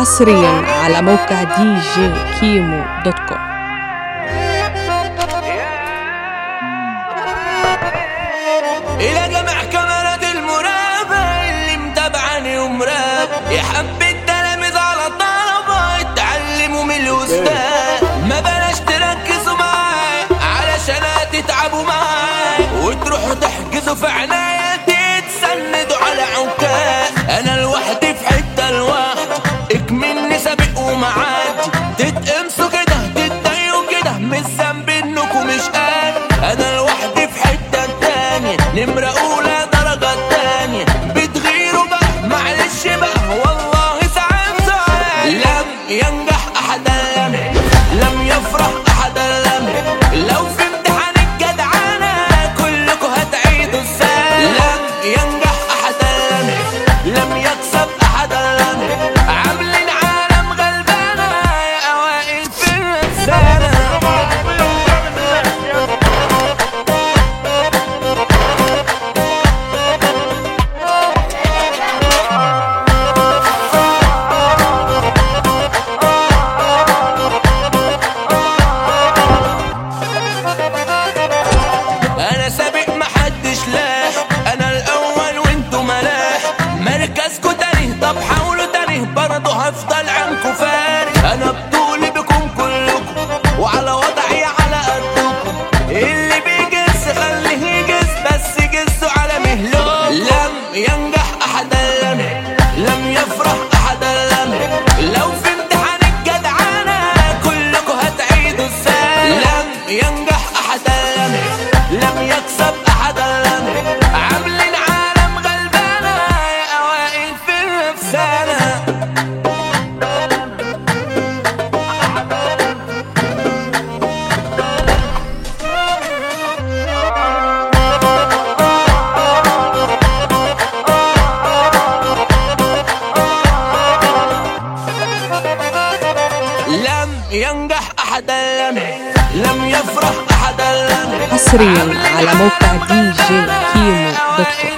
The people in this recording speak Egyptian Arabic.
حصريا على موقع دي جي كيمو دوت كوم إلى جمع كاميرات المراقبة اللي متابعني ومراقب يحب التلاميذ على طلبة يتعلموا من الأستاذ ما بلاش تركزوا معاي علشان هتتعبوا معاي وتروحوا تحجزوا في عناية تتسندوا على عكاز أنا لوحدي في حتة لوحدي اكملني سابق ومعادي تتقمصوا كده تتضايقوا كده مش ذنب انكم مش قال انا لوحدي في حتة تانية نمرة أولى درجة تانية بتغيروا بقى معلش بقى والله ساعات ساعات لم ينجح أحد لم لم يفرح أحد لم لو في امتحان الجدعنة كلكم هتعيدوا السنة لم ينجح أحد لم لم يكسب أحد لم عاملين عالم غلبانة يا أوائل في السنة انا سابق محدش لاح انا الاول وانتو ملاح مركزكو تاني طب حاولوا تاني برضه هفضل عنكو فارق انا بطولي بكم كلكم وعلى وضعي على قدكم اللي بيجس خليه يجس بس جسوا على مهلكم لم ينجح احد لم لم يفرح احد لم لو في امتحان الجدعنة كلكم هتعيدوا السنة لم ينجح احد لم لم يكسب احد لم عاملين عالم غلبانة يا اوائل في الافسانة لم ينجح احد لم لم يفرح احد لم حصريا على موقع دي جي كيمو دوت كوم